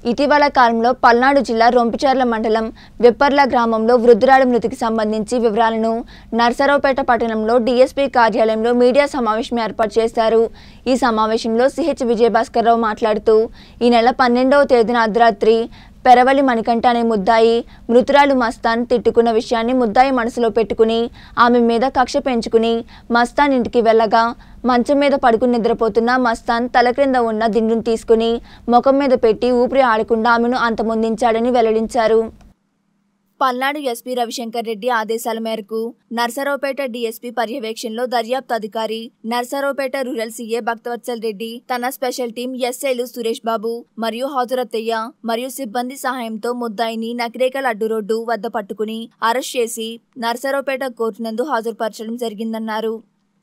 ఇటీవల కాలంలో పల్నాడు జిల్లా రొంపిచర్ల మండలం వెప్పర్ల గ్రామంలో వృద్ధురాలి మృతికి సంబంధించి వివరాలను నర్సరావుపేట పట్టణంలో డీఎస్పీ కార్యాలయంలో మీడియా సమావేశం ఏర్పాటు చేశారు ఈ సమావేశంలో సిహెచ్ విజయభాస్కర్రావు మాట్లాడుతూ ఈ నెల పన్నెండవ తేదీన అర్ధరాత్రి పెరవలి మణికంఠ అనే ముద్దాయి మృతురాలు మస్తాన్ తిట్టుకున్న విషయాన్ని ముద్దాయి మనసులో పెట్టుకుని ఆమె మీద కక్ష పెంచుకుని మస్తాన్ ఇంటికి వెళ్ళగా మంచం మీద పడుకుని నిద్రపోతున్న మస్తాన్ తల క్రింద ఉన్న దిండును తీసుకుని ముఖం మీద పెట్టి ఊపిరి ఆడకుండా ఆమెను అంతమొందించాడని వెల్లడించారు పల్నాడు ఎస్పీ రవిశంకర్ రెడ్డి ఆదేశాల మేరకు నర్సరావుపేట డీఎస్పీ పర్యవేక్షణలో దర్యాప్తు అధికారి నర్సరావుపేట రూరల్ సీఏ భక్తవత్సల్ రెడ్డి తన స్పెషల్ టీం ఎస్ఐలు సురేష్ బాబు మరియు హాజరత్తయ్య మరియు సిబ్బంది సహాయంతో ముద్దాయిని నకిరేకల్ అడ్డు రోడ్డు వద్ద పట్టుకుని అరెస్ట్ చేసి నర్సరావుపేట కోర్టు నందు హాజరుపరచడం జరిగిందన్నారు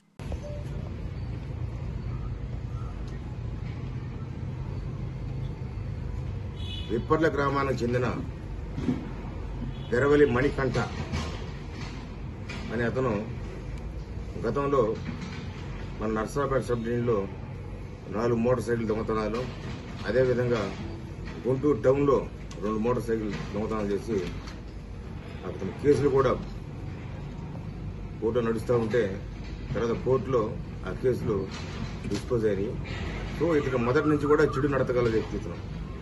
విప్పర్ల గ్రామానికి చెందిన పెరవలి మణికంఠ అనే అతను గతంలో మన నర్సరాపేట సబ్ డివిజన్లో నాలుగు మోటార్ సైకిల్ దొంగతనాలు అదేవిధంగా గుంటూరు టౌన్లో రెండు మోటార్ సైకిల్ దొంగతనాలు చేసి అతని కేసులు కూడా కోర్టులో నడుస్తూ ఉంటే తర్వాత కోర్టులో ఆ కేసులు డిస్పోజ్ అయినాయి సో ఇతను మొదటి నుంచి కూడా చెడు నడతగల వ్యక్తి ఇతను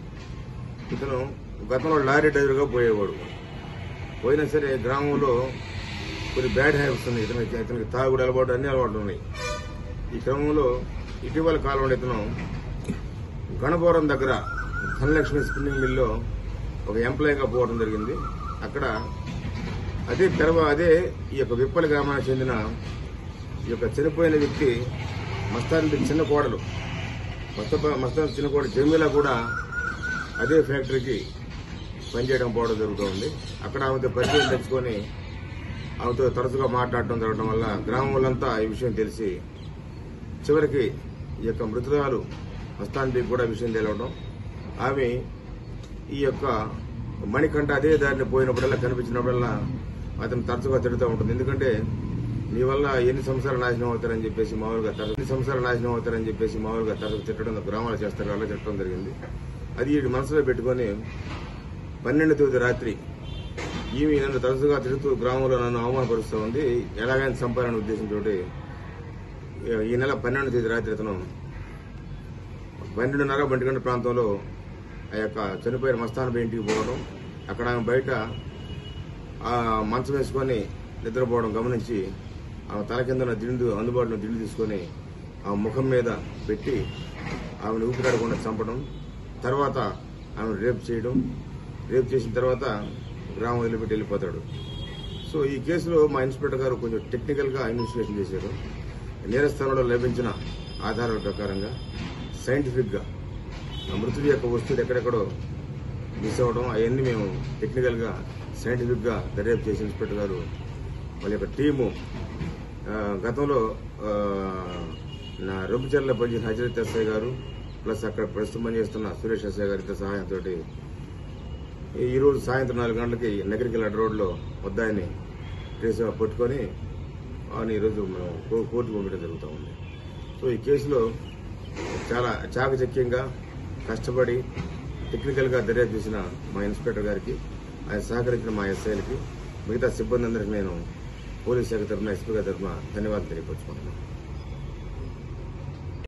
ఇతను గతంలో లారీ డ్రైవర్గా పోయేవాడు పోయినా సరే గ్రామంలో కొన్ని బ్యాడ్ హ్యాబిట్స్ ఉన్నాయి ఇతనికి ఇతనికి తాగుడు అలవాటు అన్ని అలవాట్లు ఉన్నాయి ఈ క్రమంలో ఇటీవల కాలంలో ఇతను గణపురం దగ్గర ధనలక్ష్మి స్పిన్నింగ్ మిల్లో ఒక ఎంప్లాయీగా పోవడం జరిగింది అక్కడ అదే తెరవ అదే ఈ యొక్క విప్పల గ్రామానికి చెందిన ఈ యొక్క చనిపోయిన వ్యక్తి మస్తాన్ చిన్న కోడలు మస్త మస్తాన్ చిన్న కోడలు జమీలా కూడా అదే ఫ్యాక్టరీకి పనిచేయడం పోవడం జరుగుతుంది అక్కడ ఆమెతో పరిచయం తెచ్చుకొని ఆమెతో తరచుగా మాట్లాడటం జరగడం వల్ల గ్రామం వాళ్ళంతా ఈ విషయం తెలిసి చివరికి ఈ యొక్క మృతురాలు మస్తాన్కి కూడా ఈ విషయం తెలవడం ఆమె ఈ యొక్క మణికంఠ అదే దారిని పోయినప్పుడల్లా కనిపించినప్పుడల్లా అతను తరచుగా తిడుతూ ఉంటుంది ఎందుకంటే మీ వల్ల ఎన్ని సంవత్సరాలు నాశనం అవుతారని చెప్పేసి మామూలుగా తరచు ఎన్ని సంవత్సరాలు నాశనం అవుతారని చెప్పేసి మామూలుగా తరచు తిట్టడం గ్రామాలు చేస్తారు అలా తిట్టడం జరిగింది అది వీడి మనసులో పెట్టుకొని పన్నెండు తేదీ రాత్రి ఈమె నన్ను తరచుగా తిరుగుతూ గ్రామంలో నన్ను అవమానపరుస్తూ ఉంది ఎలాగైనా చంపాలనే ఉద్దేశంతో ఈ నెల పన్నెండు తేదీ రాత్రి అతను పన్నెండున్నర బంటిగంట ప్రాంతంలో ఆ యొక్క చనిపోయిన మస్తాన్ ఇంటికి పోవడం అక్కడ ఆమె బయట ఆ మంచం వేసుకొని నిద్రపోవడం గమనించి ఆమె తల కింద ఉన్న దిండు అందుబాటులో దిండు తీసుకొని ఆ ముఖం మీద పెట్టి ఆమెను ఊపిరాడకుండా చంపడం తర్వాత ఆమెను రేప్ చేయడం రేప్ చేసిన తర్వాత గ్రామం వదిలిపెట్టి వెళ్ళిపోతాడు సో ఈ కేసులో మా ఇన్స్పెక్టర్ గారు కొంచెం టెక్నికల్ గా ఇన్వెస్టిగేషన్ చేశారు నేరస్థానంలో లభించిన ఆధారాల ప్రకారంగా సైంటిఫిక్ గా ఆ మృతుడి యొక్క వస్తువులు ఎక్కడెక్కడో మిస్ అవ్వడం అవన్నీ మేము టెక్నికల్ గా సైంటిఫిక్ గా దర్యాప్తు చేసి ఇన్స్పెక్టర్ గారు వాళ్ళ యొక్క టీము ఆ, గతంలో ఆ, నా రొంపిచర్ల పనిచేసిన హజరత్ ఎస్ఐ గారు ప్లస్ అక్కడ ప్రస్తుతం పనిచేస్తున్న సురేష్ ఎస్ఐ గారి సహాయంతో ఈ రోజు సాయంత్రం నాలుగు గంటలకి నగరికల్ అడ్డ రోడ్లో వద్దాయని కేసు పట్టుకొని ఆయన ఈరోజు మేము కో- కోర్టుకు పంపించడం జరుగుతూ ఉంది సో ఈ కేసులో చాలా చాకచక్యంగా కష్టపడి టెక్నికల్గా దర్యాప్తు చేసిన మా ఇన్స్పెక్టర్ గారికి ఆయన సహకరించిన మా ఎస్ఐలకి మిగతా సిబ్బంది అందరికీ నేను పోలీస్ శాఖ తరఫున ఎస్పీ గారి తరఫున ధన్యవాదాలు తెలియపరుచుకుంటున్నాను